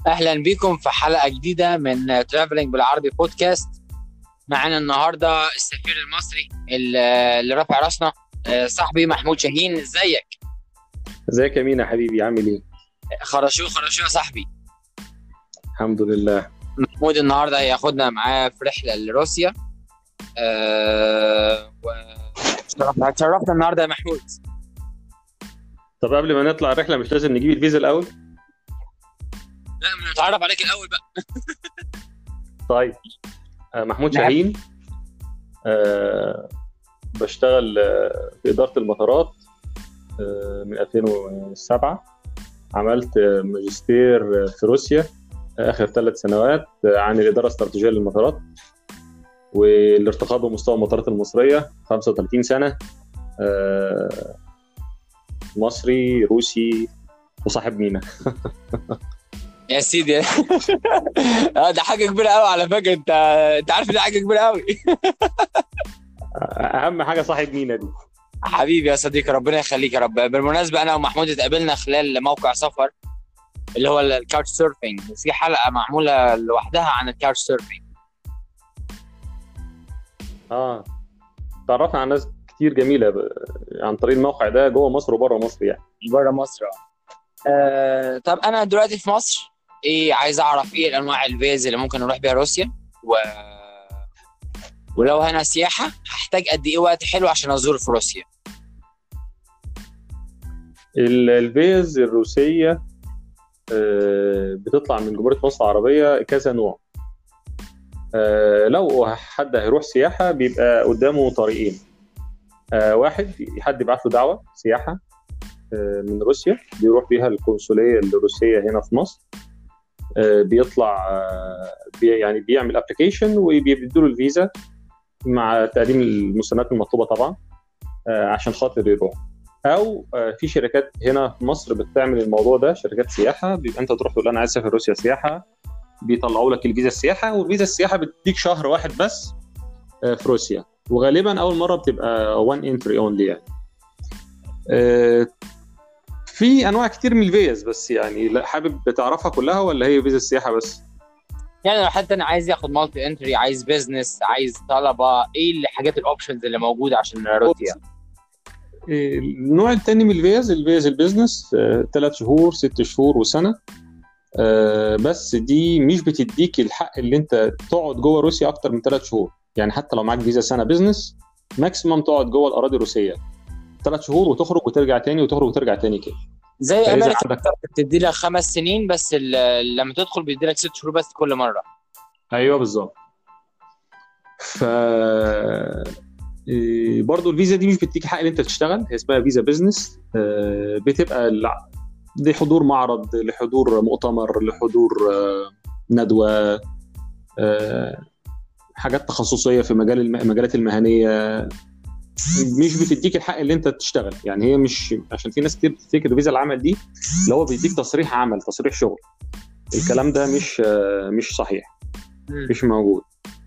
اهلا بكم في حلقه جديده من ترافلنج بالعربي بودكاست معانا النهارده السفير المصري اللي اللي رافع راسنا آه، صاحبي محمود شاهين ازيك ازيك يا مينا يا حبيبي عامل ايه؟ خرشوه خرشوه يا صاحبي الحمد لله محمود النهارده هياخدنا معاه في رحله لروسيا أه و شرفنا هتشرفنا النهارده يا محمود طب قبل ما نطلع الرحله مش لازم نجيب الفيزا الاول؟ لا نتعرف عليك الاول بقى طيب آه، محمود نعم. شاهين آه بشتغل آه، في اداره المطارات آه من 2007 عملت آه، ماجستير آه، في روسيا آه، اخر ثلاث سنوات آه، عن الاداره الاستراتيجيه للمطارات والارتقاء بمستوى المطارات المصريه 35 سنه آه، مصري روسي وصاحب مينا يا سيدي اه ده حاجه كبيره قوي على فكره انت انت عارف دي حاجه كبيره قوي اهم حاجه صاحب مينا دي حبيبي يا صديقي ربنا يخليك يا رب بالمناسبه انا ومحمود اتقابلنا خلال موقع سفر اللي هو الكاوتش سيرفينج وفي حلقه معموله لوحدها عن الكاوتش سيرفينج اه تعرفنا على ناس كتير جميله ب... عن طريق الموقع ده جوه مصر وبره مصر يعني بره مصر آه طب انا دلوقتي في مصر ايه عايز اعرف ايه انواع الفيز اللي ممكن نروح بيها روسيا و ولو انا سياحه هحتاج قد ايه وقت حلو عشان ازور في روسيا ال- الفيز الروسيه آه، بتطلع من جمهوريه مصر العربيه كذا نوع آه، لو حد هيروح سياحه بيبقى قدامه طريقين آه، واحد حد يبعت له دعوه سياحه آه، من روسيا بيروح بيها القنصليه الروسيه هنا في مصر آه، بيطلع آه، بي يعني بيعمل ابلكيشن وبيدوا له الفيزا مع تقديم المستندات المطلوبه طبعا آه، عشان خاطر يروح او آه، في شركات هنا في مصر بتعمل الموضوع ده شركات سياحه بيبقى انت تروح تقول انا عايز اسافر روسيا سياحه بيطلعوا لك الفيزا السياحه والفيزا السياحه بتديك شهر واحد بس آه، في روسيا وغالبا اول مره بتبقى وان انتري اونلي يعني آه، في انواع كتير من الفيز بس يعني لا حابب تعرفها كلها ولا هي فيزا السياحه بس يعني لو حتى انا عايز ياخد مالتي انتري عايز بيزنس عايز طلبه ايه الحاجات الاوبشنز اللي موجوده عشان روسيا النوع الثاني من الفيز الفيز البيزنس ثلاث شهور ست شهور وسنه آه، بس دي مش بتديك الحق اللي انت تقعد جوه روسيا اكتر من ثلاث شهور يعني حتى لو معاك فيزا سنه بيزنس ماكسيمم تقعد جوه الاراضي الروسيه ثلاث شهور وتخرج وترجع تاني وتخرج وترجع تاني كده زي فإذا امريكا عندك- بتدي لك خمس سنين بس ال- لما تدخل بيدي لك ست شهور بس كل مره ايوه بالظبط ف إيه، برضو الفيزا دي مش بتديك حق ان انت تشتغل هي اسمها فيزا بيزنس آه، بتبقى الع- لحضور معرض لحضور مؤتمر لحضور آه، ندوه آه، حاجات تخصصيه في مجال الم- المجالات المهنيه مش بتديك الحق اللي انت تشتغل يعني هي مش عشان في ناس كتير بتفتكر فيزا العمل دي اللي هو بيديك تصريح عمل تصريح شغل الكلام ده مش آه، مش صحيح مم. مش موجود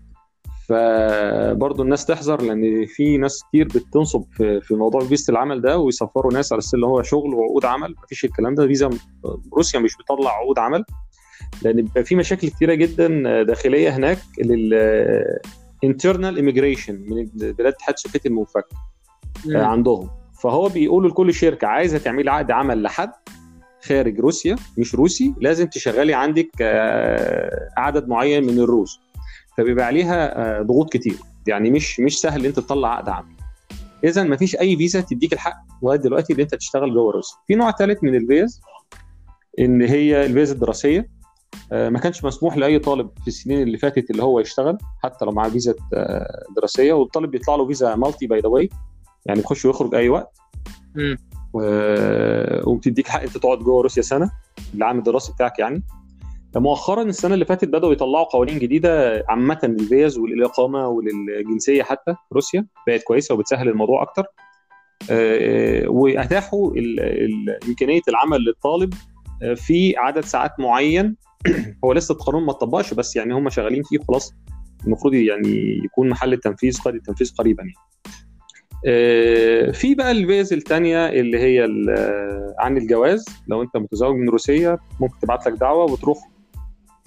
فبرضه الناس تحذر لان في ناس كتير بتنصب في في موضوع فيزا العمل ده ويسفروا ناس على اساس اللي هو شغل وعقود عمل مفيش الكلام ده فيزا روسيا مش بتطلع عقود عمل لان بيبقى في مشاكل كتيره جدا داخليه هناك لل internal immigration من بلاد الاتحاد السوفيتي المنفك مم. عندهم فهو بيقولوا لكل شركه عايزه تعملي عقد عمل لحد خارج روسيا مش روسي لازم تشغلي عندك آه، عدد معين من الروس فبيبقى عليها آه، ضغوط كتير يعني مش مش سهل ان انت تطلع عقد عمل اذا ما فيش اي فيزا تديك الحق لغايه دلوقتي ان انت تشتغل جوه روسيا في نوع ثالث من الفيز ان هي الفيزا الدراسيه آه، ما كانش مسموح لاي طالب في السنين اللي فاتت اللي هو يشتغل حتى لو معاه فيزا آه، دراسيه والطالب بيطلع له فيزا مالتي باي ذا واي يعني يخش ويخرج اي وقت مم. و- وبتديك حق انت تقعد جوه روسيا سنه العام الدراسي بتاعك يعني مؤخرا السنه اللي فاتت بداوا يطلعوا قوانين جديده عامه للفيز وللاقامه وللجنسيه حتى في روسيا بقت كويسه وبتسهل الموضوع اكتر آه، واتاحوا ال- ال- امكانيه العمل للطالب آه، في عدد ساعات معين هو لسه القانون ما اتطبقش بس يعني هم شغالين فيه خلاص المفروض يعني يكون محل التنفيذ قيد التنفيذ قريبا يعني. آه، في بقى الفيز الثانيه اللي هي ال- عن الجواز لو انت متزوج من روسيه ممكن تبعت لك دعوه وتروح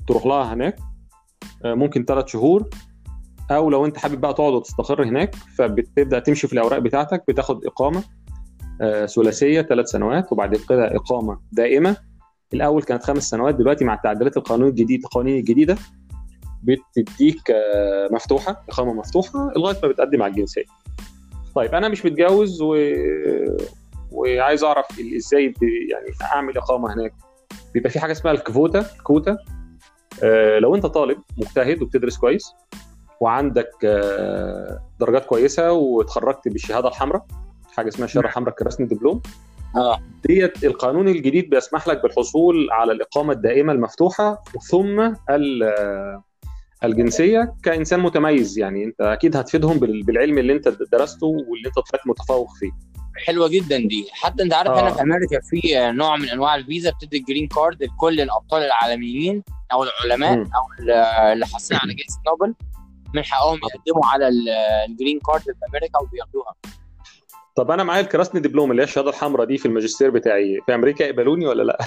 تروح لها هناك آه، ممكن ثلاث شهور او لو انت حابب بقى تقعد وتستقر هناك فبتبدا تمشي في الاوراق بتاعتك بتاخد اقامه آه، ثلاثيه ثلاث سنوات وبعد كده اقامه دائمه الاول كانت خمس سنوات دلوقتي مع تعديلات القانون الجديد القوانين الجديده بتديك آه، مفتوحه اقامه مفتوحه لغايه ما بتقدم على الجنسيه. طيب انا مش متجوز و... وعايز اعرف ازاي ب... يعني اعمل اقامه هناك. بيبقى في حاجه اسمها الكفوتا الكوتا آه، لو انت طالب مجتهد وبتدرس كويس وعندك آه، درجات كويسه واتخرجت بالشهاده الحمراء حاجه اسمها الشهاده الحمراء كرسم دبلوم اه ديت القانون الجديد بيسمح لك بالحصول على الاقامه الدائمه المفتوحه ثم ال- الجنسيه كانسان متميز يعني انت اكيد هتفيدهم بال- بالعلم اللي انت درسته واللي انت طلعت متفوق فيه حلوه جدا دي حتى انت عارف آه. هنا في امريكا في نوع من انواع الفيزا بتدي الجرين كارد لكل الابطال العالميين او العلماء مم. او اللي حاصلين على جائزه نوبل من حقهم يقدموا على ال- الجرين كارد في امريكا وبياخدوها طب انا معايا الكراسني دبلوم اللي هي الشهاده الحمراء دي في الماجستير بتاعي في امريكا يقبلوني ولا لا؟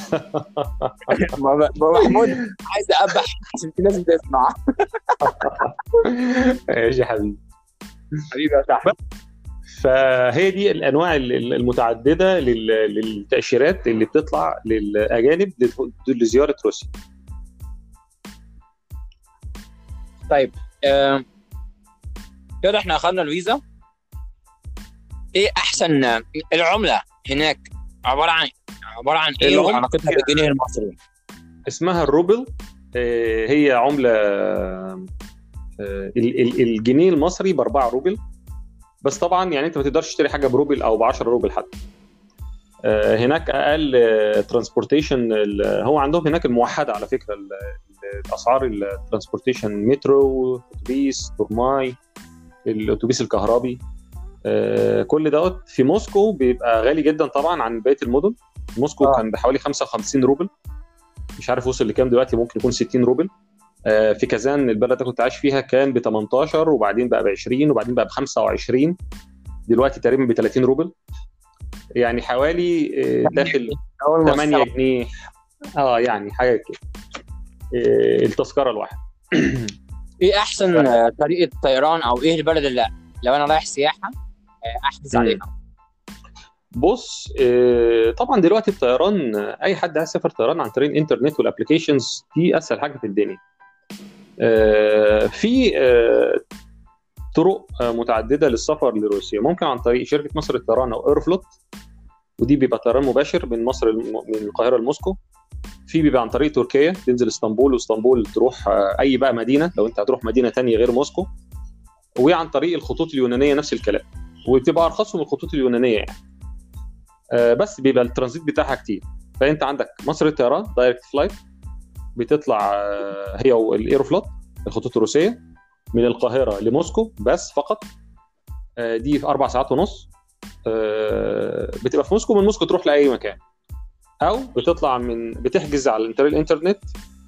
محمود عايز ابح عشان في ناس بتسمع ماشي يا حبيبي حبيبي يا صاحبي فهي دي الانواع ال- ال- المتعدده لل- للتاشيرات اللي بتطلع للاجانب للف- لزياره روسيا طيب آه، كده احنا اخذنا الفيزا ايه احسن العمله هناك عباره عن عباره عن ايه العملة- وعلاقتها بالجنيه المصري اسمها الروبل آه، هي عمله آه، ال- ال- الجنيه المصري ب 4 روبل بس طبعا يعني انت ما تقدرش تشتري حاجه بروبل او ب 10 روبل حتى آه، هناك اقل ترانسبورتيشن هو عندهم هناك الموحده على فكره ال- ال- الاسعار الترانسبورتيشن مترو اتوبيس تورماي الاتوبيس الكهربي آه، كل دوت في موسكو بيبقى غالي جدا طبعا عن بقيه المدن موسكو آه. كان بحوالي 55 روبل مش عارف وصل لكام دلوقتي ممكن يكون 60 روبل آه، في كازان البلد اللي كنت عايش فيها كان ب 18 وبعدين بقى ب 20 وبعدين بقى ب 25 دلوقتي تقريبا ب 30 روبل يعني حوالي آه، داخل اول ما 8 جنيه اه يعني حاجه كده آه، التذكره الواحده ايه احسن آه، طريقه طيران او ايه البلد اللي لو انا رايح سياحه آه، احجز مم. عليها بص آه، طبعا دلوقتي الطيران آه، اي حد عايز يسافر طيران عن طريق الانترنت والابلكيشنز دي اسهل حاجه في الدنيا آه، في آه، طرق آه، متعدده للسفر لروسيا ممكن عن طريق شركه مصر للطيران او ايرفلوت ودي بيبقى طيران مباشر من مصر الم- من القاهره لموسكو في بيبقى عن طريق تركيا تنزل اسطنبول واسطنبول تروح آه، اي بقى مدينه لو انت هتروح مدينه تانية غير موسكو وعن طريق الخطوط اليونانيه نفس الكلام وبتبقى ارخصهم الخطوط اليونانيه يعني آه، بس بيبقى الترانزيت بتاعها كتير فانت عندك مصر الطيران دايركت فلايت بتطلع آه، هي والايروفلوت الخطوط الروسيه من القاهره لموسكو بس فقط آه، دي في اربع ساعات ونص آه، بتبقى في موسكو من موسكو تروح لاي مكان او بتطلع من بتحجز على الانتر- الانترنت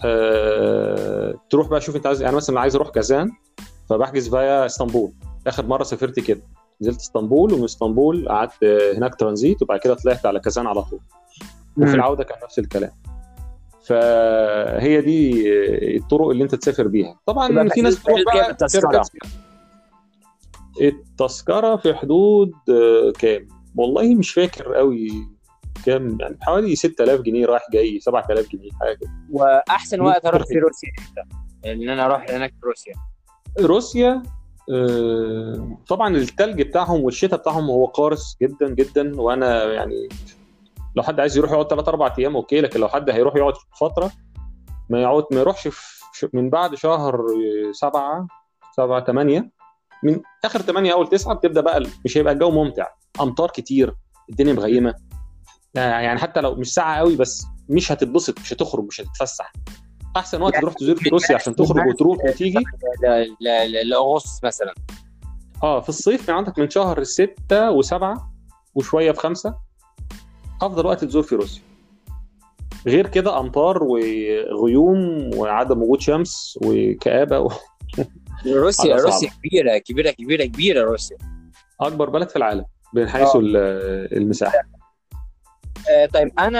آه، تروح بقى شوف انت عايز يعني مثلا عايز اروح كازان فبحجز فيا اسطنبول اخر مره سافرت كده نزلت اسطنبول ومن اسطنبول قعدت آه، هناك ترانزيت وبعد كده طلعت على كازان على طول وفي مم. العوده كان نفس الكلام فهي دي الطرق اللي انت تسافر بيها طبعا يبقى في ناس في حدود بتروح كام بقى التذكرة؟ شركات سياحة. التذكره في حدود آه، كام والله مش فاكر قوي كام يعني حوالي 6000 جنيه رايح جاي 7000 جنيه حاجه كده واحسن وقت اروح في روسيا امتى؟ ان انا اروح هناك في روسيا روسيا آه، طبعا التلج بتاعهم والشتاء بتاعهم هو قارس جدا جدا وانا يعني لو حد عايز يروح يقعد 3 4 ايام اوكي لكن لو حد هيروح يقعد فتره ما يقعد ما يروحش في من بعد شهر 7 7 8 من اخر 8 اول 9 بتبدا بقى مش هيبقى الجو ممتع امطار كتير الدنيا مغيمه يعني حتى لو مش ساعه قوي بس مش هتتبسط مش هتخرج مش هتتفسح احسن وقت يعني تروح تزور في روسيا عشان تخرج وتروح وتيجي ل- ل- ل- لاغسطس مثلا اه في الصيف يعني عندك من شهر ستة وسبعة وشوية في خمسة أفضل وقت تزور في روسيا غير كده أمطار وغيوم وعدم وجود شمس وكآبة و... روسيا على صعب. روسيا كبيره كبيره كبيره كبيره روسيا أكبر بلد في العالم من حيث آه. ال- المساحة آه طيب انا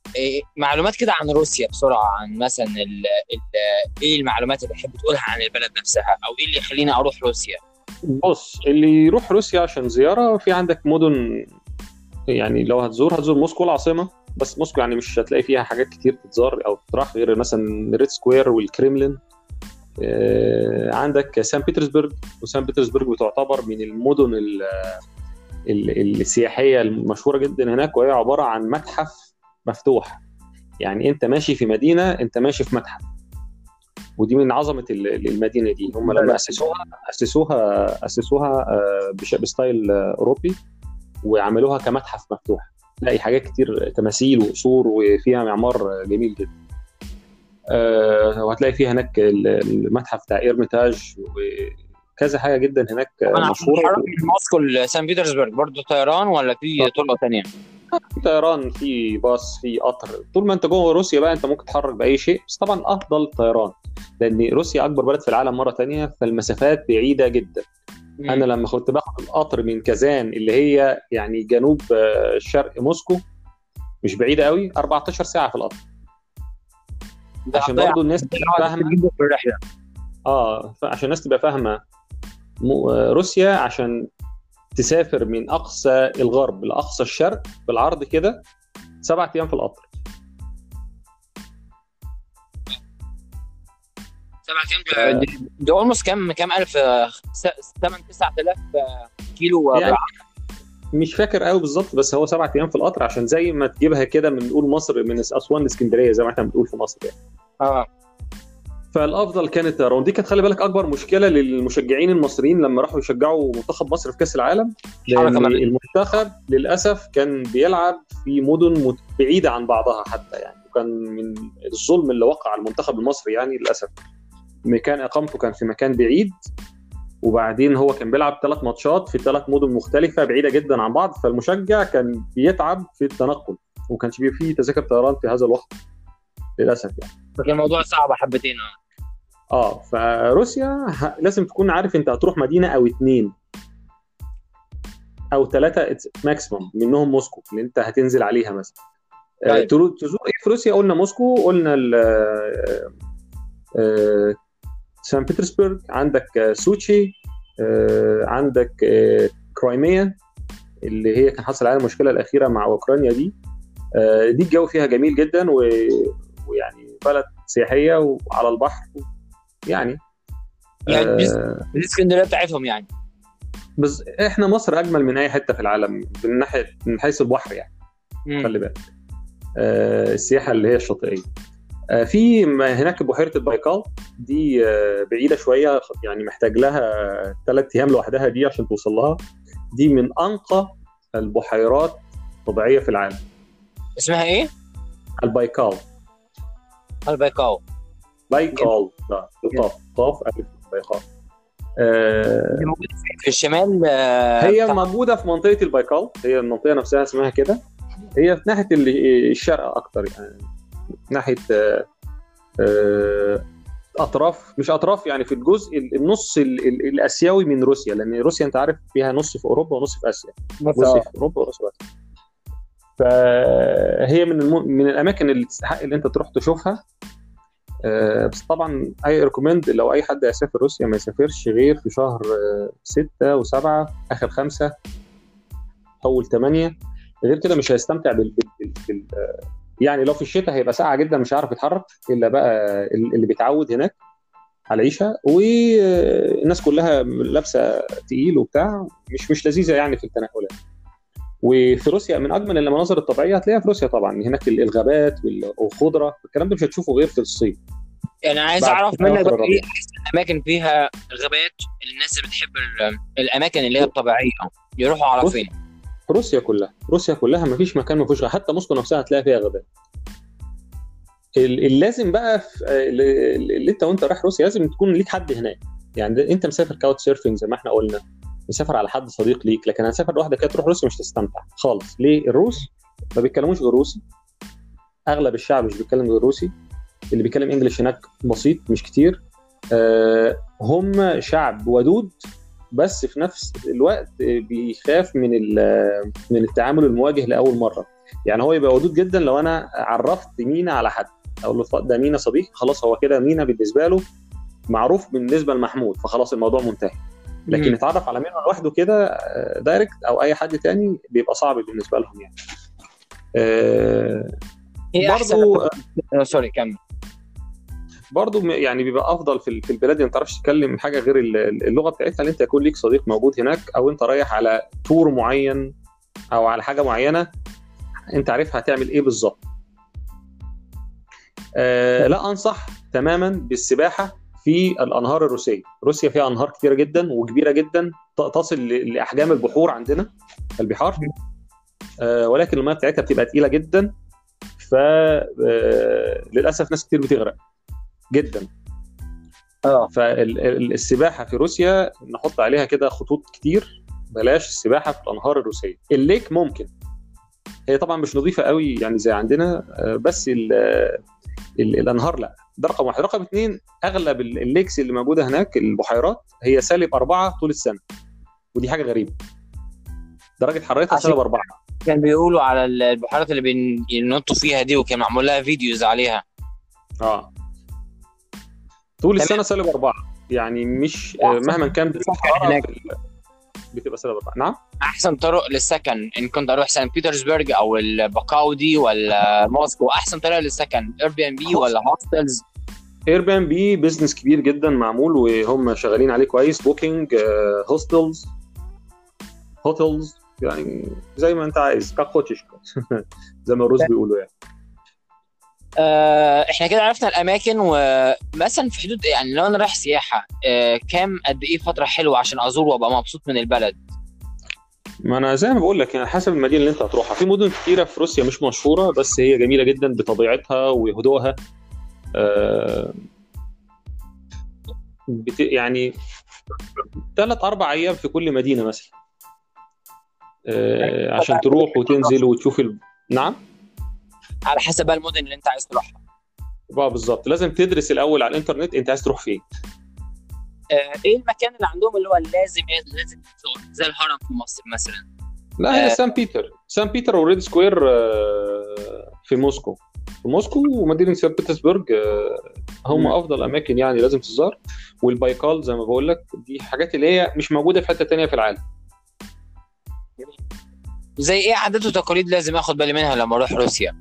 إيه معلومات كده عن روسيا بسرعه عن مثلا ال ال ايه المعلومات اللي تحب تقولها عن البلد نفسها او ايه اللي يخليني اروح روسيا بص اللي يروح روسيا عشان زياره في عندك مدن يعني لو هتزور هتزور موسكو العاصمه بس موسكو يعني مش هتلاقي فيها حاجات كتير تتزار او تروح غير مثلا ريد سكوير والكريملين آه، عندك سان بيترسبرج وسان بيترسبرج بتعتبر من المدن ال ال السياحيه المشهوره جدا هناك وهي عباره عن متحف مفتوح يعني انت ماشي في مدينه انت ماشي في متحف ودي من عظمه ال- المدينه دي هم لما اسسوها اسسوها اسسوها آه، بش- بستايل آه، اوروبي وعملوها كمتحف مفتوح تلاقي حاجات كتير تماثيل وقصور وفيها معمار جميل جدا آه، وهتلاقي فيها هناك ال- المتحف بتاع ايرميتاج وكذا حاجه جدا هناك انا مشهوره هتحرك من موسكو لسان بيترسبرج برضه طيران ولا في طرق ثانيه؟ في طيران في باص في قطر طول ما انت جوه روسيا بقى انت ممكن تتحرك باي شيء بس طبعا افضل طيران لان روسيا اكبر بلد في العالم مره تانية فالمسافات بعيده جدا انا لما كنت باخد القطر من كازان اللي هي يعني جنوب آه، شرق موسكو مش بعيده قوي 14 ساعه في القطر ده عشان هتضيع برضه الناس تبقى وقت فاهمه جدا في الرحله اه عشان الناس تبقى فاهمه م- آه، روسيا عشان تسافر من اقصى الغرب لاقصى الشرق بالعرض كده سبعة ايام في القطر سبع ايام دي- دي اولموست كام كام الف 8 9000 كيلو يعني بالعرض. مش فاكر قوي بالظبط بس هو سبعة ايام في القطر عشان زي ما تجيبها كده من نقول مصر من اسوان لاسكندريه زي ما احنا بنقول في مصر يعني. اه فالافضل كانت الطيران دي كانت خلي بالك اكبر مشكله للمشجعين المصريين لما راحوا يشجعوا منتخب مصر في كاس العالم حركة لان مالية. المنتخب للاسف كان بيلعب في مدن مت- بعيده عن بعضها حتى يعني وكان من الظلم اللي وقع على المنتخب المصري يعني للاسف مكان اقامته كان في مكان بعيد وبعدين هو كان بيلعب ثلاث ماتشات في ثلاث مدن مختلفه بعيده جدا عن بعض فالمشجع كان بيتعب في التنقل وما كانش بيبقى فيه تذاكر طيران في هذا الوقت للاسف يعني فكان الموضوع صعب حبتين اه اه فروسيا ه- لازم تكون عارف انت هتروح مدينه او اتنين او ثلاثه ماكسيموم منهم موسكو اللي انت هتنزل عليها مثلا آه، طيب. ترو- تزور ايه في روسيا قلنا موسكو قلنا ال- آه، آه، سان بطرسبرغ عندك آه، سوتشي آه، عندك آه، كرايميا اللي هي كان حصل عليها المشكله الاخيره مع اوكرانيا دي آه، دي الجو فيها جميل جدا و... ويعني بلد سياحيه وعلى البحر يعني يعني دي- آه، دي اسكندريه بتاعتهم يعني بس احنا مصر اجمل من اي حته في العالم من ناحيه من حيث البحر يعني مم. خلي بالك آه، السياحه اللي هي الشاطئيه آه، في م- هناك بحيره البايكال دي آه، بعيده شويه يعني محتاج لها ثلاث ايام لوحدها دي عشان توصل لها دي من انقى البحيرات الطبيعيه في العالم اسمها ايه؟ البايكال البايكاو بايكال لا بالطاف طاف الف بايكال آه، دي موجوده فين؟ في الشمال آه، هي بتاع- موجوده في منطقه البايكال هي المنطقه نفسها اسمها كده هي في ناحيه ال- الشرق اكتر يعني ناحيه آه، آه، اطراف مش اطراف يعني في الجزء ال- النص ال- ال- الاسيوي من روسيا لان روسيا انت عارف فيها نص في اوروبا ونص في اسيا بس جزء آه. في اوروبا ونص في اسيا فهي من الم... من الاماكن اللي تستحق ان انت تروح تشوفها آه، بس طبعا اي ريكومند لو اي حد هيسافر روسيا ما يسافرش غير في شهر آه، ستة وسبعة اخر خمسة اول ثمانية غير كده مش هيستمتع بال, بال... بال... بال... آه، يعني لو في الشتاء هيبقى ساقعة جدا مش هيعرف يتحرك الا بقى اللي بيتعود هناك على العيشة والناس كلها لابسة تقيل وبتاع مش مش لذيذة يعني في التنقلات وفي روسيا من اجمل المناظر الطبيعيه هتلاقيها في روسيا طبعا هناك الغابات وال- والخضره الكلام ده مش هتشوفه غير في الصيف يعني عايز بعد اعرف كده منك آخر بقى الربيع. ايه احسن اماكن فيها غابات الناس اللي بتحب ال- الاماكن اللي هي الطبيعيه يروحوا على بص، فين؟ روسيا كلها روسيا كلها ما فيش مكان ما فيهوش غابات. حتى موسكو نفسها هتلاقي فيها غابات ال- اللازم بقى في اللي اللي انت وانت رايح روسيا لازم تكون ليك حد هناك يعني ده انت مسافر كاوت سيرفنج زي ما احنا قلنا مسافر على حد صديق ليك لكن هتسافر لوحدك كده تروح روسيا مش تستمتع خالص ليه الروس ما بيتكلموش غير روسي اغلب الشعب مش بيتكلم غير روسي اللي بيتكلم انجلش هناك بسيط مش كتير آه، هم شعب ودود بس في نفس الوقت بيخاف من ال- من التعامل المواجه لاول مره يعني هو يبقى ودود جدا لو انا عرفت مينا على حد اقول له ده مينا صديق خلاص هو كده مينا بالنسبه له معروف بالنسبه لمحمود فخلاص الموضوع منتهي لكن مم. يتعرف على مينا لوحده كده آه، دايركت او اي حد تاني بيبقى صعب بالنسبه لهم يعني آه، ايه احسن برضو آه، سوري كمل برضو م- يعني بيبقى افضل في ال- في البلاد اللي ما تعرفش تتكلم حاجه غير ال- ال- اللغه بتاعتها ان انت يكون ليك صديق موجود هناك او انت رايح على تور معين او على حاجه معينه انت عارف هتعمل ايه بالظبط آه لا انصح تماما بالسباحه في الانهار الروسيه روسيا فيها انهار كتيره جدا وكبيره جدا ت- تصل ل- لاحجام البحور عندنا البحار آه ولكن المياه بتاعتها بتبقى تقيله جدا فللاسف ناس كتير بتغرق جدا اه فالسباحه في روسيا نحط عليها كده خطوط كتير بلاش السباحه في الانهار الروسيه الليك ممكن هي طبعا مش نظيفه قوي يعني زي عندنا آه، بس ال ال الانهار لا ده رقم واحد رقم اثنين اغلب ال- الليكس اللي موجوده هناك البحيرات هي سالب اربعه طول السنه ودي حاجه غريبه درجه حرارتها عشان- سالب اربعه كان بيقولوا على البحيرات اللي بينطوا فيها دي وكان معمول لها فيديوز عليها اه طول تمام. السنه سالب اربعه يعني مش آه، مهما كان درجة الحرارة هناك. في ال- بتبقى سالب اربعه نعم احسن طرق للسكن ان كنت اروح سان بيترسبرج او الباكاودي ولا موسكو احسن طريقه للسكن اير بي ام بي ولا هوستلز اير بي ام بي بزنس كبير جدا معمول وهم شغالين عليه كويس بوكينج هوستلز هوتلز يعني زي ما انت عايز كاكوتش زي ما الروس بيقولوا يعني آه احنا كده عرفنا الاماكن ومثلا في حدود يعني لو انا رايح سياحه آه كام قد ايه فتره حلوه عشان ازور وابقى مبسوط من البلد ما انا زي ما بقول لك يعني حسب المدينه اللي انت هتروحها في مدن كتيره في روسيا مش مشهوره بس هي جميله جدا بطبيعتها وهدوءها آه، بت... يعني ثلاث اربع ايام في كل مدينه مثلا آه، عشان تروح وتنزل وتشوف ال... نعم على حسب بقى المدن اللي انت عايز تروحها بقى بالظبط لازم تدرس الاول على الانترنت انت عايز تروح فين آه ايه المكان اللي عندهم اللي هو لازم لازم تزور زي الهرم في مصر مثلا لا هي آه. سان بيتر سان بيتر وريد سكوير آه، في موسكو في موسكو ومدينه سان بطرسبرج آه، هم مم. افضل اماكن يعني لازم تزار والبايكال زي ما بقول لك دي حاجات اللي هي مش موجوده في حته تانية في العالم زي ايه عادات وتقاليد لازم اخد بالي منها لما اروح روسيا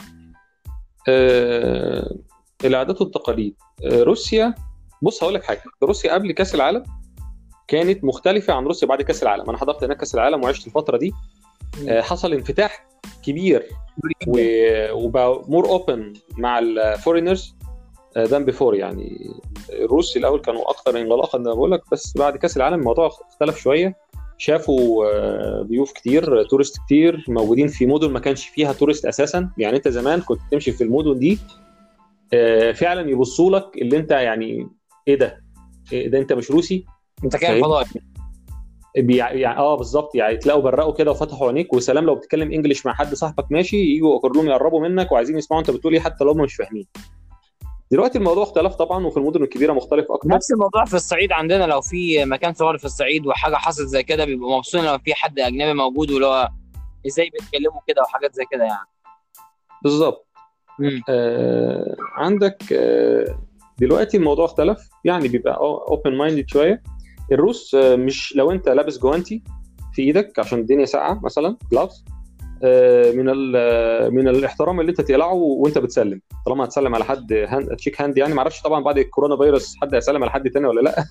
آه، العادات والتقاليد آه، روسيا بص هقول لك حاجه روسيا قبل كاس العالم كانت مختلفه عن روسيا بعد كاس العالم انا حضرت هناك كاس العالم وعشت الفتره دي آه، حصل انفتاح كبير و- وبقى مور اوبن مع الفورينرز ذان بيفور يعني الروس الاول كانوا اكثر انغلاقا زي ما بقول لك بس بعد كاس العالم الموضوع اختلف شويه شافوا آه، ضيوف كتير تورست كتير موجودين في مدن ما كانش فيها تورست اساسا يعني انت زمان كنت تمشي في المدن دي آه، فعلا يبصوا لك اللي انت يعني ايه ده؟ إيه ده انت مش روسي؟ انت كان فاهم؟ فضائي بيع... يعني اه بالظبط يعني تلاقوا برقوا كده وفتحوا عينيك وسلام لو بتتكلم انجلش مع حد صاحبك ماشي يجوا كلهم يقربوا منك وعايزين يسمعوا انت بتقول ايه حتى لو هم مش فاهمين دلوقتي الموضوع اختلف طبعا وفي المدن الكبيره مختلف اكتر نفس الموضوع في الصعيد عندنا لو في مكان صغير في الصعيد وحاجه حصلت زي كده بيبقوا مبسوطين لو في حد اجنبي موجود واللي هو ازاي بيتكلموا كده وحاجات زي كده يعني بالظبط مم. آه عندك آه دلوقتي الموضوع اختلف يعني بيبقى اوبن مايندد شويه الروس آه مش لو انت لابس جوانتي في ايدك عشان الدنيا ساقعه مثلا جلافز آه من ال- من الاحترام اللي انت تقلعه وانت بتسلم طالما هتسلم على حد هاند تشيك هاند يعني ما اعرفش طبعا بعد الكورونا فيروس حد هيسلم على حد تاني ولا لا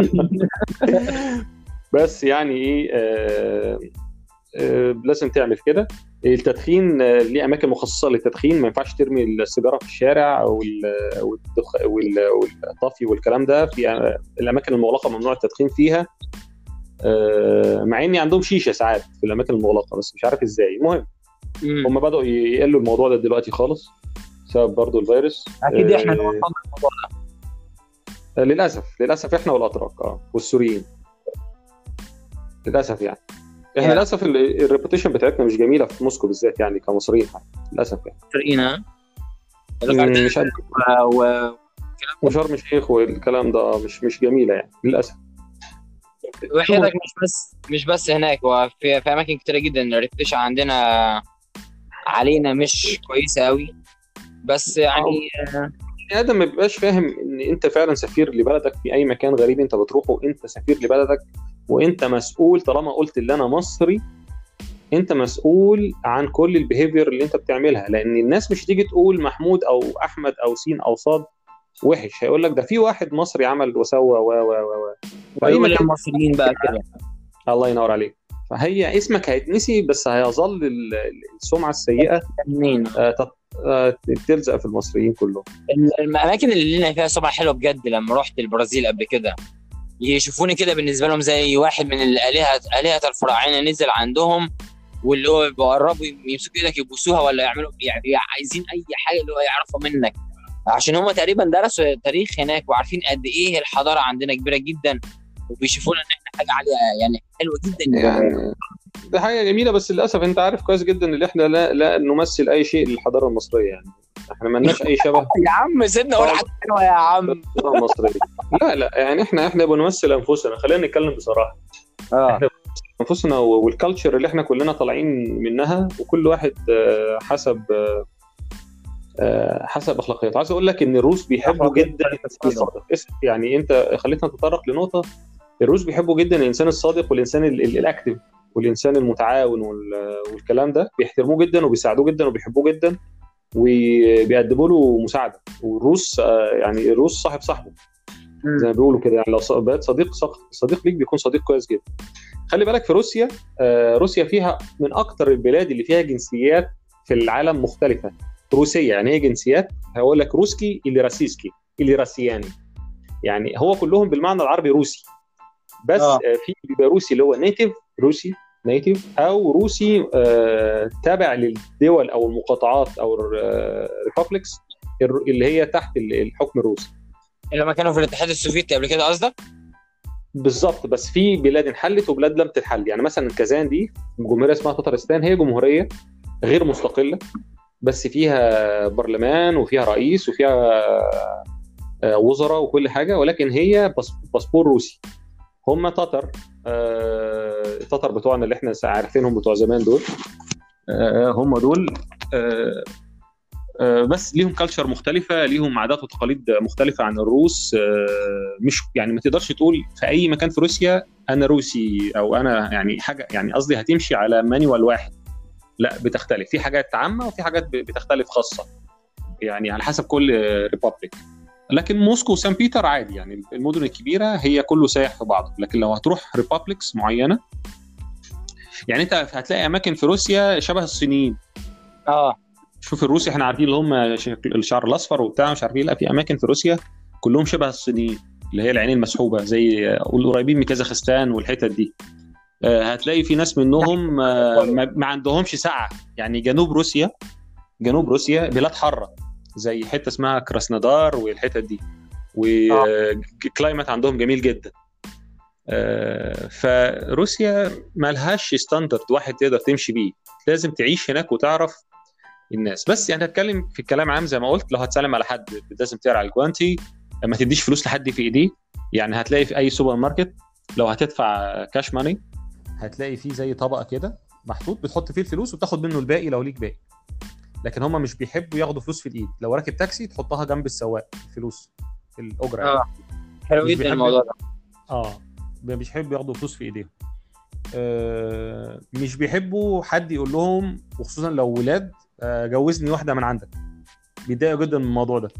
بس يعني ايه آه آه لازم تعمل كده التدخين آه، ليه اماكن مخصصه للتدخين ما ينفعش ترمي السيجاره في الشارع او ال- والدخ- وال- والطفي والكلام ده في آه، الاماكن المغلقه ممنوع التدخين فيها آه، مع ان عندهم شيشه ساعات في الاماكن المغلقه بس مش عارف ازاي المهم مم. هم بداوا يقلوا الموضوع ده دلوقتي خالص بسبب برضو الفيروس اكيد احنا آه، اللي وصلنا الموضوع ده آه، للاسف للاسف احنا والاتراك اه والسوريين للاسف يعني احنا يعني. للاسف ال- الريبوتيشن بتاعتنا مش جميله في موسكو بالذات يعني كمصريين حتى. للاسف يعني فرقينا مش عارف و... وشرم الشيخ والكلام ده مش مش جميله يعني للاسف وحياتك مش بس مش بس هناك هو في, في اماكن كتيره جدا الريبيتيشن عندنا علينا مش كويسه قوي بس يعني بني ادم ما بيبقاش فاهم ان انت فعلا سفير لبلدك في اي مكان غريب انت بتروحه انت سفير لبلدك وانت مسؤول طالما قلت ان انا مصري انت مسؤول عن كل البيهيفير اللي انت بتعملها لان الناس مش تيجي تقول محمود او احمد او سين او صاد وحش هيقول لك ده في واحد مصري عمل وسوى و و و و اي مكان المصريين بقى كده الله ينور عليك فهي اسمك هيتنسي بس هيظل السمعه السيئه منين آه تلزق في المصريين كلهم الاماكن اللي لنا فيها سمعه حلوه بجد لما رحت البرازيل قبل كده يشوفوني كده بالنسبه لهم زي واحد من الالهه الهه الفراعنه نزل عندهم واللي هو بيقربوا يمسكوا ايدك يبوسوها ولا يعملوا يعني عايزين اي حاجه اللي هو يعرفها منك عشان هم تقريبا درسوا تاريخ هناك وعارفين قد ايه الحضاره عندنا كبيره جدا وبيشوفونا ان احنا حاجه عاليه يعني حلوه جدا يعني دي حاجه جميله بس للاسف انت عارف كويس جدا ان احنا لا لا نمثل اي شيء للحضاره المصريه يعني احنا ما لناش اي شبه يا عم سيبنا اقول حاجه حلوه يا عم المصريه لا لا يعني احنا احنا بنمثل انفسنا خلينا نتكلم بصراحه اه احنا انفسنا والكالتشر اللي احنا كلنا طالعين منها وكل واحد حسب حسب اخلاقياته عايز اقول لك ان الروس بيحبوا جدا الانسان الصادق يعني انت خليتنا نتطرق لنقطه الروس بيحبوا جدا الانسان الصادق والانسان الاكتف والانسان المتعاون والكلام ده بيحترموه جدا وبيساعدوه جدا وبيحبوه جدا وبيقدموا له مساعده والروس يعني الروس صاحب صاحبه زي ما بيقولوا كده يعني لو بقيت صديق صديق ليك بيكون صديق كويس جدا خلي بالك في روسيا روسيا فيها من اكثر البلاد اللي فيها جنسيات في العالم مختلفه روسيه يعني هي جنسيات هقول لك روسكي اللي راسيسكي اللي راسياني يعني هو كلهم بالمعنى العربي روسي بس آه. في بيبقى روسي اللي هو نيتيف روسي نيتيف او روسي آه تابع للدول او المقاطعات او الريبابليكس اللي هي تحت الحكم الروسي لما كانوا في الاتحاد السوفيتي قبل كده قصدك؟ بالظبط بس في بلاد انحلت وبلاد لم تنحل يعني مثلا كازان دي جمهوريه اسمها تترستان هي جمهوريه غير مستقله بس فيها برلمان وفيها رئيس وفيها وزراء وكل حاجه ولكن هي باسبور روسي هم تتر التتر بتوعنا اللي احنا عارفينهم بتوع زمان دول هم دول بس ليهم كالتشر مختلفة ليهم عادات وتقاليد مختلفة عن الروس مش يعني ما تقدرش تقول في أي مكان في روسيا أنا روسي أو أنا يعني حاجة يعني قصدي هتمشي على مانيوال واحد لا بتختلف في حاجات عامة وفي حاجات بتختلف خاصة يعني على حسب كل ريبابليك لكن موسكو وسان بيتر عادي يعني المدن الكبيرة هي كله سايح في بعضه لكن لو هتروح ريبابليكس معينة يعني انت هتلاقي اماكن في روسيا شبه الصينيين اه شوف الروس احنا عارفين اللي هم الشعر الاصفر وبتاع مش عارفين لا في اماكن في روسيا كلهم شبه الصينيين اللي هي العينين المسحوبه زي قريبين من كازاخستان والحتت دي هتلاقي في ناس منهم ما عندهمش سعه يعني جنوب روسيا جنوب روسيا بلاد حاره زي حته اسمها كراسنودار والحتت دي وكلايمت عندهم جميل جدا فروسيا ما لهاش ستاندرد واحد تقدر تمشي بيه لازم تعيش هناك وتعرف الناس بس يعني هتكلم في الكلام عام زي ما قلت لو هتسلم على حد لازم تقرا على الجوانتي ما تديش فلوس لحد في ايديه يعني هتلاقي في اي سوبر ماركت لو هتدفع كاش ماني هتلاقي فيه زي طبقه كده محطوط بتحط فيه الفلوس وتاخد منه الباقي لو ليك باقي لكن هم مش بيحبوا ياخدوا فلوس في الايد لو راكب تاكسي تحطها جنب السواق الفلوس الاجره اه حلو جدا الموضوع ده اه مش بيحبوا ياخدوا فلوس في ايديهم آه مش بيحبوا حد يقول لهم وخصوصا لو ولاد آه جوزني واحده من عندك بيتضايقوا جدا من الموضوع ده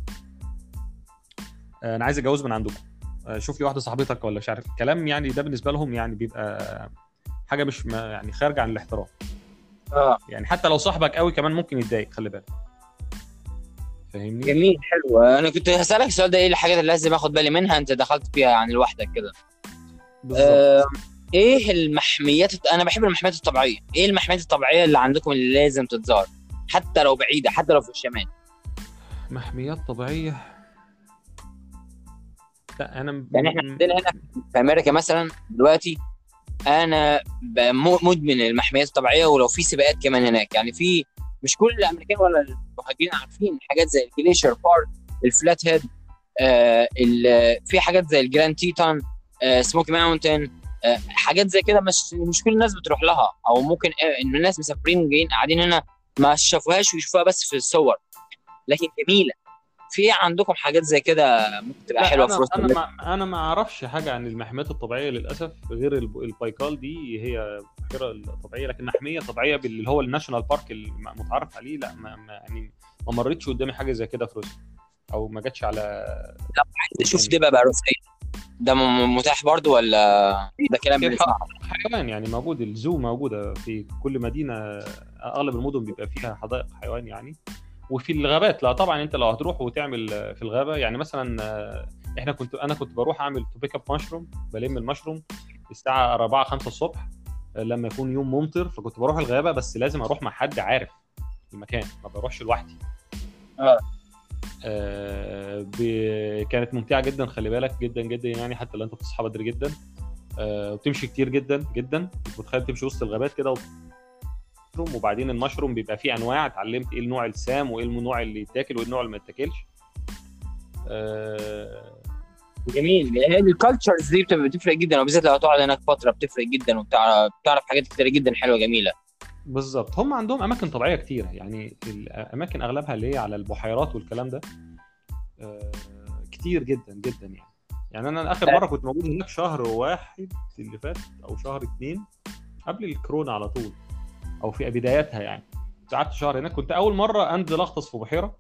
آه انا عايز اتجوز من عندكم آه شوف لي واحده صاحبتك ولا مش عارف كلام يعني ده بالنسبه لهم يعني بيبقى حاجه مش ما يعني خارجه عن الاحترام اه يعني حتى لو صاحبك قوي كمان ممكن يتضايق خلي بالك فاهمني جميل حلو انا كنت هسالك السؤال ده ايه الحاجات اللي لازم اخد بالي منها انت دخلت فيها عن لوحدك كده آه ايه المحميات انا بحب المحميات الطبيعيه ايه المحميات الطبيعيه اللي عندكم اللي لازم تتزار حتى لو بعيده حتى لو في الشمال محميات طبيعيه لا انا يعني احنا عندنا هنا في امريكا مثلا دلوقتي انا مدمن المحميات الطبيعيه ولو في سباقات كمان هناك يعني في مش كل الامريكان ولا المهاجرين عارفين حاجات زي الجليشر بارك الفلات هيد آه في حاجات زي الجراند تيتان آه سموكي ماونتن آه، حاجات زي كده مش مش كل الناس بتروح لها او ممكن آه، ان الناس مسافرين جايين قاعدين هنا ما شافوهاش ويشوفوها بس في الصور لكن جميله في عندكم حاجات زي كده ممكن تبقى لا حلوه في انا وسط انا البلد؟ ما انا ما اعرفش حاجه عن المحميات الطبيعيه للاسف غير الب- البايكال دي هي بحيره الطبيعيه لكن محميه طبيعيه اللي هو الناشونال بارك المتعارف عليه لا ما ما يعني ما مرتش قدامي حاجه زي كده في روسيا او ما جاتش على لا عايز اشوف دببه بقى روسيه ده م- متاح برضو ولا ده كلام كيف بنسمعه حيوان يعني موجود الزو موجوده في كل مدينه اغلب المدن بيبقى فيها حدائق حيوان يعني وفي الغابات لا طبعا انت لو هتروح وتعمل في الغابه يعني مثلا آه، احنا كنت انا كنت بروح اعمل تو بيك اب مشروم بلم المشروم الساعه 4 5 الصبح آه، لما يكون يوم ممطر فكنت بروح الغابه بس لازم اروح مع حد عارف المكان ما بروحش لوحدي اه آه، ب- كانت ممتعه جدا خلي بالك جدا جدا يعني حتى لو انت بتصحى بدري جدا آه، وبتمشي كتير جدا جدا مش متخيل تمشي وسط الغابات كده ومشروم وبعدين المشروم بيبقى فيه انواع اتعلمت ايه النوع السام وايه النوع اللي يتاكل وايه النوع اللي ما يتاكلش آه، جميل هي الكالتشرز دي بتبقى- بتفرق جدا وبالذات لو هتقعد هناك فتره بتفرق جدا وبتعرف بتعرف حاجات كتير جدا حلوه جميله بالظبط هم عندهم اماكن طبيعيه كتيره يعني الاماكن اغلبها اللي هي على البحيرات والكلام ده آه، كتير جدا جدا يعني يعني انا اخر مره كنت موجود هناك شهر واحد اللي فات او شهر اتنين قبل الكورونا على طول او في بداياتها يعني قعدت شهر هناك كنت اول مره انزل اغطس في بحيره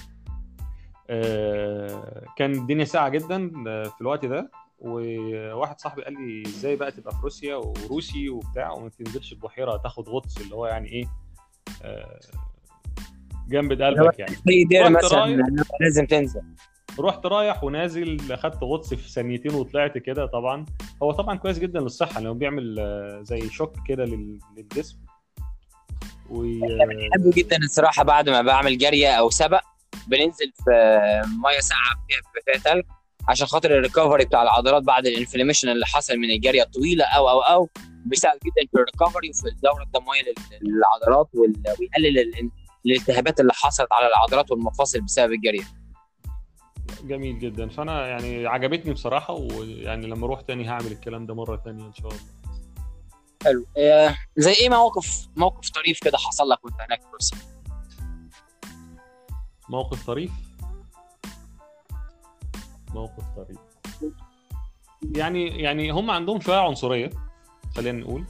آه، كان الدنيا ساقعه جدا آه، في الوقت ده وواحد صاحبي قال لي ازاي بقى تبقى في روسيا وروسي وبتاع وما تنزلش البحيره تاخد غطس اللي هو يعني ايه آه، جنب قلبك يعني في دير رحت مثلا رايح. لازم تنزل رحت رايح ونازل اخدت غطس في ثانيتين وطلعت كده طبعا هو طبعا كويس جدا للصحه لانه بيعمل آه، زي شوك كده لل- للجسم و بحبه جدا الصراحه بعد ما بعمل جريه او سبق بننزل في ميه ساقعه فيها فيها ثلج عشان خاطر الريكفري بتاع العضلات بعد الانفلاميشن اللي حصل من الجريه الطويله او او او بيساعد جدا في الريكفري وفي الدوره الدمويه لل- للعضلات وال- ويقلل ال- الالتهابات اللي حصلت على العضلات والمفاصل بسبب الجريه جميل جدا فانا يعني عجبتني بصراحه ويعني لما اروح تاني هعمل الكلام ده مره تانية ان شاء الله حلو آه، زي ايه موقف موقف طريف كده حصل لك وانت هناك في روسيا موقف طريف موقف طريف يعني يعني هم عندهم شويه عنصريه خلينا نقول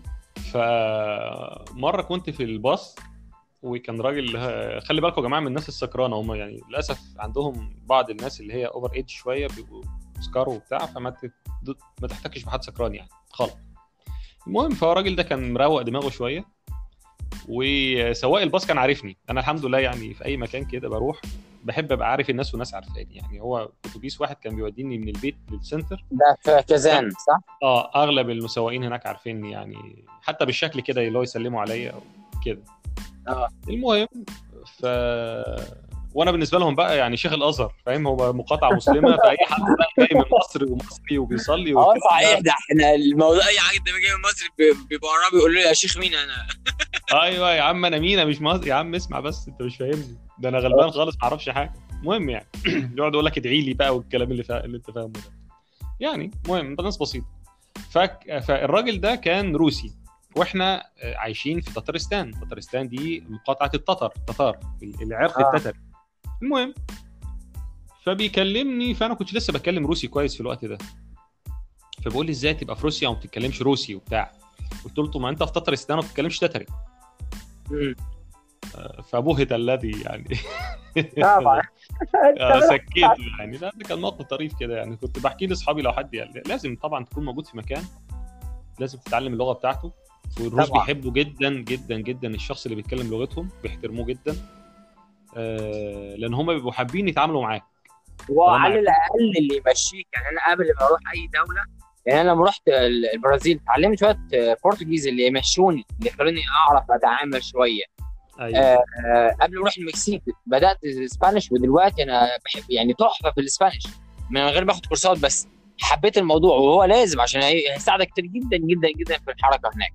فمره كنت في الباص وكان راجل خلي بالكم يا جماعه من الناس السكرانه هم يعني للاسف عندهم بعض الناس اللي هي اوفر ايج شويه بيبقوا سكاروا وبتاع فما تت- ما تحتكش بحد سكران يعني خالص المهم فهو الراجل ده كان مروق دماغه شويه وسواق الباص كان عارفني انا الحمد لله يعني في اي مكان كده بروح بحب ابقى عارف الناس والناس عارفاني يعني هو اتوبيس واحد كان بيوديني من البيت للسنتر ده في كازان صح؟ اه اغلب المسوقين هناك عارفيني يعني حتى بالشكل كده اللي هو يسلموا عليا أو كده اه المهم ف وانا بالنسبه لهم بقى يعني شيخ الازهر فاهم هو مقاطعه مسلمه فاي حد بقى جاي من مصر ومصري وبيصلي اه وكده صحيح ده احنا الموضوع اي حد جاي من مصر بي- بيبقى قراب يقول له يا شيخ مين انا ايوه يا عم انا مين أنا مش مصري يا عم اسمع بس انت مش فاهمني ده انا غلبان خالص ما اعرفش حاجه المهم يعني يقعد يقول لك ادعي لي بقى والكلام اللي فا... اللي انت فاهمه ده يعني المهم ده ناس بسيطه فك... فالراجل ده كان روسي واحنا آه، عايشين في تترستان تترستان دي مقاطعه التتر التتار العرق آه. التتري المهم فبيكلمني فانا كنت لسه بتكلم روسي كويس في الوقت ده فبيقول لي ازاي تبقى في روسيا وما بتتكلمش روسي وبتاع قلت له طب ما انت في تترستان وما بتتكلمش تتري فبهت الذي يعني طبعا آه، سكيته يعني ده ده كان موقف طريف كده يعني كنت بحكي لاصحابي لو حد يعني لازم طبعا تكون موجود في مكان لازم تتعلم اللغه بتاعته والروس طبعا. بيحبوا جدا جدا جدا الشخص اللي بيتكلم لغتهم بيحترموه جدا آه لان هم بيبقوا حابين يتعاملوا معاك وعلى الاقل اللي يمشيك يعني انا قبل ما اروح اي دوله يعني انا لما رحت ال- البرازيل اتعلمت شويه آه، برتغيزي اللي يمشوني اللي يخلوني اعرف اتعامل شويه ايوه آه، آه، قبل ما اروح المكسيك بدات اسبانيش ودلوقتي انا بحب يعني تحفه في الاسبانيش من غير ما اخد كورسات بس حبيت الموضوع وهو لازم عشان هي- هيساعدك كتير جدا جدا جدا في الحركه هناك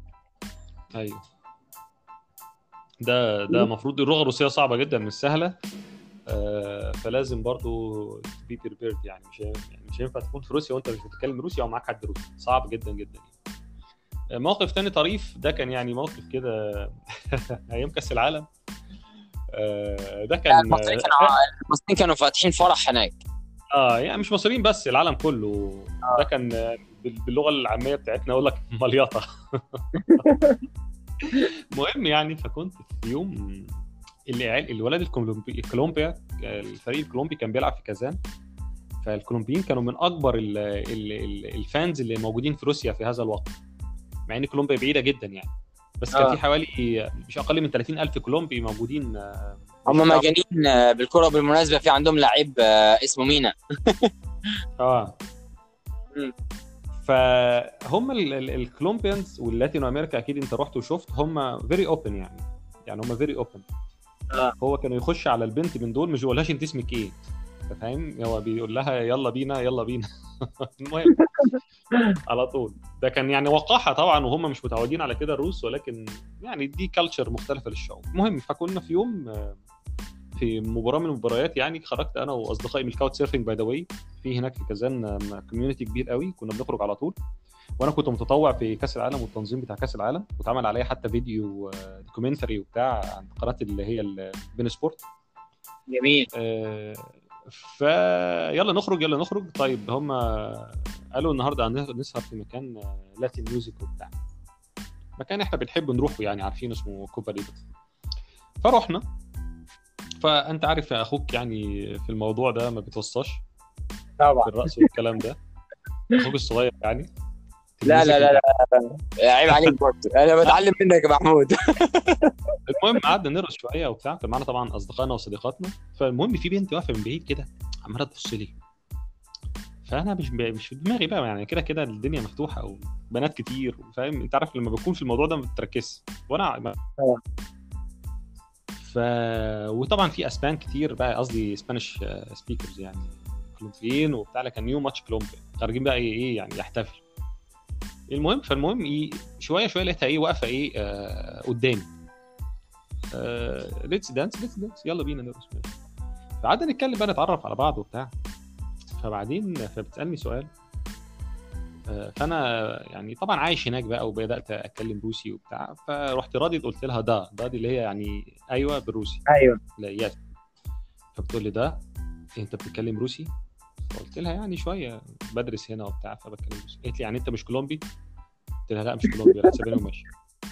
ايوه ده ده المفروض اللغه الروسيه صعبه جدا مش سهله آه، فلازم برضو بي بريبيرد يعني مش يعني مش هينفع تكون في روسيا وانت مش بتتكلم روسي او معاك حد روسي صعب جدا جدا يعني. آه، موقف تاني طريف ده كان يعني موقف كده ايام كاس العالم آه، ده كان المصريين كانوا المصريين كانوا فاتحين فرح هناك اه يعني مش مصريين بس العالم كله آه. ده كان آه، بال- باللغه العاميه بتاعتنا اقول لك مليطه المهم يعني فكنت في يوم العيال الولاد الكولومبي الكولومبيا الفريق الكولومبي كان بيلعب في كازان فالكولومبيين كانوا من اكبر ال ال ال الفانز اللي موجودين في روسيا في هذا الوقت مع ان كولومبيا بعيده جدا يعني بس كان آه. في حوالي مش اقل من 30 الف كولومبي موجودين آه، هم بيشجعوا- مجانين آه، بالكره بالمناسبه في عندهم لعيب آه، اسمه مينا اه مم. فهم ال- ال- الكولومبيانز واللاتينو امريكا اكيد انت رحت وشفت هم فيري اوبن يعني يعني هم فيري اوبن آه. هو كانوا يخش على البنت من دول مش يقولهاش انت اسمك ايه أنت فاهم هو بيقول لها يلا بينا يلا بينا المهم على طول ده كان يعني وقاحه طبعا وهم مش متعودين على كده الروس ولكن يعني دي كلتشر مختلفه للشعوب المهم فكنا في يوم آه، في مباراه من المباريات يعني خرجت انا واصدقائي من الكاوت سيرفنج باي ذا واي في هناك في كازان كوميونتي كبير قوي كنا بنخرج على طول وانا كنت متطوع في كاس العالم والتنظيم بتاع كاس العالم واتعمل عليا حتى فيديو دوكيومنتري وبتاع عن قناه اللي هي البين سبورت جميل آه، فيلا نخرج يلا نخرج طيب هم قالوا النهارده هن- نسهر في مكان لاتين ميوزك وبتاع مكان احنا بنحب نروحه يعني عارفين اسمه كوبا ليبر فروحنا فانت عارف يا اخوك يعني في الموضوع ده ما بتوصاش في طبعا الرقص والكلام ده اخوك الصغير يعني لا لا لا لا عيب عليك برضه انا بتعلم منك يا محمود المهم قعدنا نرقص شويه وبتاع كان معانا طبعا اصدقائنا وصديقاتنا فالمهم في بنت واقفه من بعيد كده عماله تبص لي فانا مش مش في دماغي بقى يعني كده كده الدنيا مفتوحه وبنات كتير فاهم انت عارف لما بكون في الموضوع ده ما بتركزش وانا ما... طبعا. ف وطبعا في اسبان كتير بقى قصدي سبانيش سبيكرز يعني كولومبيين وبتاع لكن نيو ماتش كولومبيا خارجين بقى ايه ايه يعني يحتفل المهم فالمهم ايه شويه شويه لقيتها ايه واقفه ايه آه قدامي ليتس دانس ليتس دانس يلا بينا نرقص ماشي. فقعدنا نتكلم بقى نتعرف على بعض وبتاع فبعدين فبتسالني سؤال آه، فانا يعني طبعا عايش هناك بقى وبدات اتكلم روسي وبتاع فرحت راضي قلت لها ده ده دي اللي هي يعني ايوه بالروسي ايوه لا يس فبتقول لي ده انت بتتكلم روسي فقلت لها يعني شويه بدرس هنا وبتاع فبتكلم روسي قالت لي يعني انت مش كولومبي قلت لها لا مش كولومبي رحت سايباني وماشي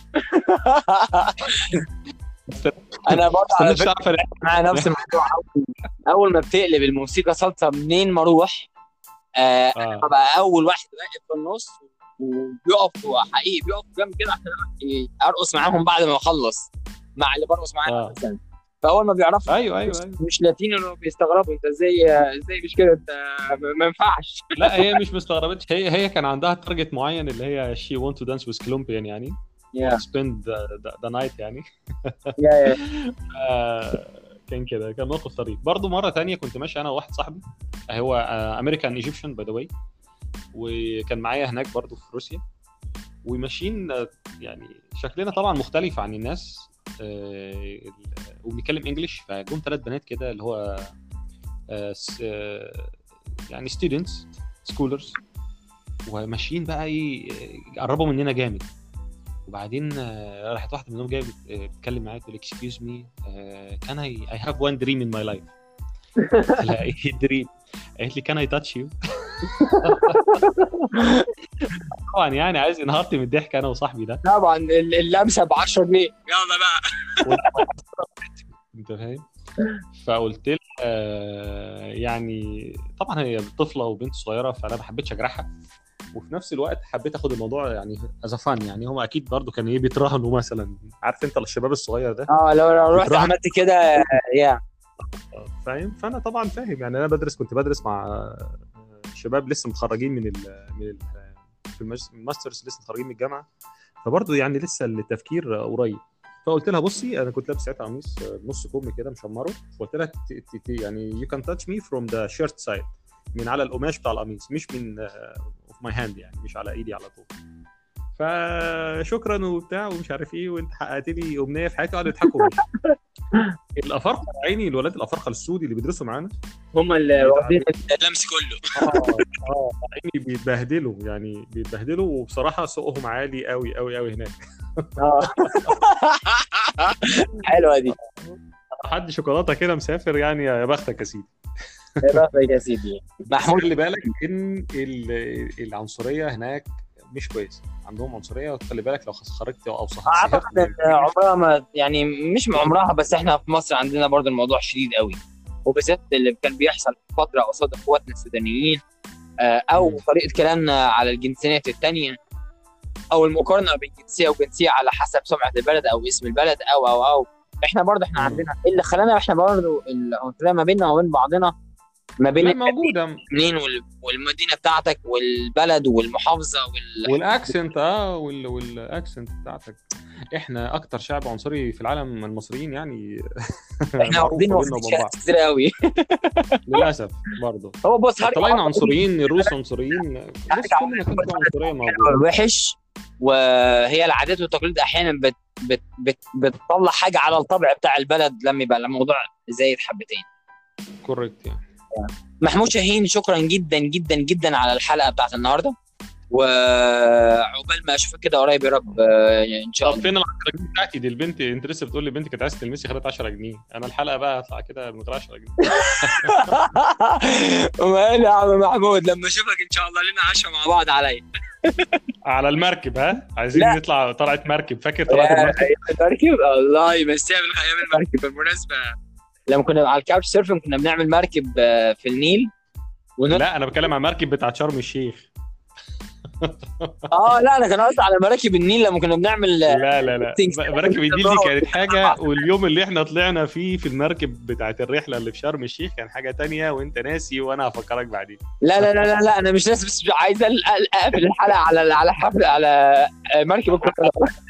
انا برضه على استنيتش فكره اعرف أنا- معايا نفس الموضوع أول- اول ما بتقلب الموسيقى صلصه منين ما اروح آه اه ببقى اول واحد واقف في النص وبيقف حقيقي بيقف جنب كده عشان ارقص معاهم بعد ما اخلص مع اللي برقص معاهم آه. مثلا فاول ما بيعرفوا ايوه ايوه ايوه مش لاتينو بيستغربوا انت ازاي ازاي مش كده انت ما- ما ينفعش لا هي مش مستغربتش هي هي كان عندها تارجت معين اللي هي شي وونت تو دانس وذ كولومبيان يعني يا سبند ذا نايت يعني يا يا آه، كان كده كان موقف طريف برضه مره تانية كنت ماشي انا وواحد صاحبي هو امريكان ايجيبشن باي ذا واي وكان معايا هناك برضه في روسيا وماشيين آه، يعني شكلنا طبعا مختلف عن الناس آه، ال- وبنتكلم انجلش فجم ثلاث بنات كده اللي هو آه، س- آه، يعني ستودنتس سكولرز وماشيين بقى ايه آه، قربوا مننا جامد وبعدين آه، راحت واحده منهم جايه بت- آه، بتتكلم معايا تقول اكسكيوز مي كان اي اي هاف وان دريم ان ماي لايف لا ايه دريم قالت لي كان اي تاتش يو طبعا يعني عايز انهارت من الضحك انا وصاحبي ده طبعا ال- اللمسه ب 10 جنيه يلا بقى انت فاهم فقلت لها آه، يعني طبعا هي طفله وبنت صغيره فانا ما حبيتش اجرحها وفي نفس الوقت حبيت اخد الموضوع يعني از فان يعني هم اكيد برضو كان ايه بيتراهنوا مثلا عارف انت الشباب الصغير ده اه لو لو رحت بتروح- عملت كده يا فاهم فانا طبعا فاهم يعني انا بدرس كنت بدرس مع آه، شباب لسه متخرجين من ال من ال في الماس- الماسترز لسه متخرجين من الجامعه فبرضه يعني لسه التفكير آه، قريب فقلت لها بصي انا كنت لابس ساعتها قميص آه، نص كم كده مشمره وقلت لها ت- ت- ت- يعني يو كان تاتش مي فروم ذا شيرت سايد من على القماش بتاع القميص مش من اوف ماي هاند يعني مش على ايدي على طول فشكرا وبتاع ومش عارف ايه وانت حققت لي امنيه في حياتي وقعدوا يضحكوا ومشوا. الافارقه يا عيني الولاد الافارقه السودي اللي بيدرسوا معانا هم اللي واخدين اللمس كله اه اه عيني بيتبهدلوا يعني بيتبهدلوا وبصراحه سوقهم عالي قوي قوي قوي هناك حلوه دي حد شوكولاته كده مسافر يعني يا بختك يا سيدي ايه بقى يا سيدي محمود خلي بالك ان ال- العنصريه هناك مش كويسه عندهم عنصريه وخلي بالك لو خرجت او صحت اعتقد ان عمرها ما يعني مش من عمرها بس احنا في مصر عندنا برضه الموضوع شديد قوي وبالذات اللي كان بيحصل في فتره قصاد اخواتنا السودانيين آه، او مم. طريقه كلامنا على الجنسيات الثانيه او المقارنه بين جنسيه وجنسيه على حسب سمعه البلد او اسم البلد او او او احنا برضه احنا مم. عندنا إيه اللي خلانا احنا برضه العنصريه ما بيننا وبين بعضنا ما بين لا موجوده منين وال- والمدينه بتاعتك والبلد والمحافظه وال... والاكسنت اه وال... والاكسنت بتاعتك احنا اكتر شعب عنصري في العالم المصريين يعني احنا معروف واخدين بينا واخدين وبين شهادات بعض كتير قوي للاسف برضه هو بص هرجع طلعنا أقول عنصريين الروس عنصريين بص هرجع كل مكان فيه عنصريه موجوده حلو وحش وهي العادات والتقاليد احيانا بت بت بت بتطلع حاجه على الطبع بتاع البلد لما يبقى الموضوع زايد حبتين كوريكت يعني محمود شاهين شكرا جدا جدا جدا على الحلقه بتاعت النهارده وعقبال ما اشوفك كده قريب يا رب آه، ان شاء طب الله فين ال 10 جنيه بتاعتي دي البنت انت لسه بتقول لي بنتي كانت عايزه تلمسي خدت 10 جنيه انا الحلقه بقى هطلع كده من غير 10 جنيه ومال يا عم محمود لما اشوفك ان شاء الله لنا عشاء مع بعض عليا على المركب ها عايزين لا. نطلع طلعت مركب فاكر طلعت المركب المركب الله يمسيها بالخيام المركب بالمناسبه لما كنا على الكاوتش سيرفنج كنا بنعمل مركب آه، في النيل ونط... لا انا بتكلم عن مركب بتاعت شرم الشيخ اه لا انا كان قصدي على مراكب النيل لما كنا بنعمل آه، لا لا لا Things. مراكب النيل دي كانت حاجه واليوم اللي احنا طلعنا فيه في المركب بتاعت الرحله اللي في شرم الشيخ كان حاجه تانية وانت ناسي وانا هفكرك بعدين لا لا لا لا, لا انا مش ناس بس عايز أل- أل- اقفل الحلقه على على حفل على آه، مركب الكرة.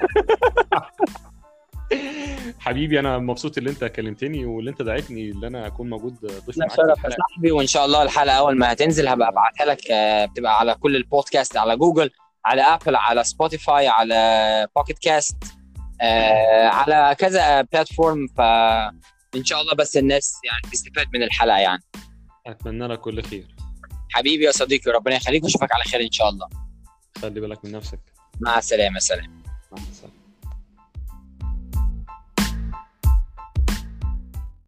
حبيبي انا مبسوط اللي انت كلمتني واللي انت دعيتني اللي انا اكون موجود ضيف لا معاك في شرف يا الحلقه صاحبي وان شاء الله الحلقه اول ما هتنزل هبقى ابعتها لك آه، بتبقى على كل البودكاست على جوجل على ابل على سبوتيفاي على بوكيت كاست آه، على كذا بلاتفورم فان شاء الله بس الناس يعني تستفاد من الحلقه يعني اتمنى لك كل خير حبيبي يا صديقي ربنا يخليك واشوفك على خير ان شاء الله خلي بالك من نفسك مع السلامه سلام مع السلامه